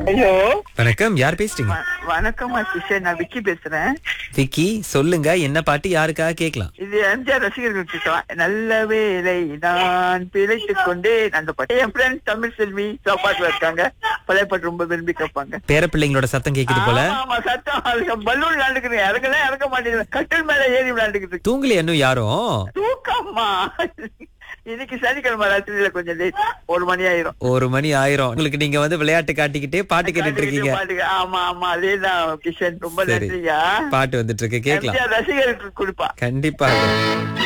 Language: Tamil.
ஹலோ வணக்கம் யார் பேசுறீங்க வணக்கம்மா கிஷன் நான் விக்கி பேசுறேன் விக்கி சொல்லுங்க என்ன பாட்டு யாருக்காக கேட்கலாம் இது எம்ஜிஆர் ரசிகர்கள் கிட்டலாம் நல்ல வேலை நான் பிழைத்துக் கொண்டே அந்த பாட்டு என் ஃப்ரெண்ட் தமிழ் செல்வி சாப்பாட்டுல இருக்காங்க பழைய பாட்டு ரொம்ப விரும்பி கேட்பாங்க பேர பிள்ளைங்களோட சத்தம் கேக்குது போல ஆமா, ஆமா சத்தம் அதுக்கு பலூன் விளையாண்டுக்கிறேன் இறங்கலாம் இறங்க மாட்டேங்குது கட்டில் மேல ஏறி விளையாண்டுக்கிட்டு தூங்கலையா இன்னும் யாரும் தூக்கம்மா இன்னைக்கு சனிக்கிழமை ராத்திரியில கொஞ்சம் லேட் ஒரு மணி ஆயிரும் ஒரு மணி ஆயிரம் உங்களுக்கு நீங்க வந்து விளையாட்டு காட்டிக்கிட்டே பாட்டு கேட்டுட்டு இருக்கீங்க பாட்டுக்கு, ஆமா ஆமா அதேதான் கிஷன் ரொம்ப சரி நன்றியா பாட்டு வந்துட்டு இருக்கு கேட்கலாம் எம்ஜிஆர் ரசிகர்களுக்கு கொடுப்பா கண்டிப்பாக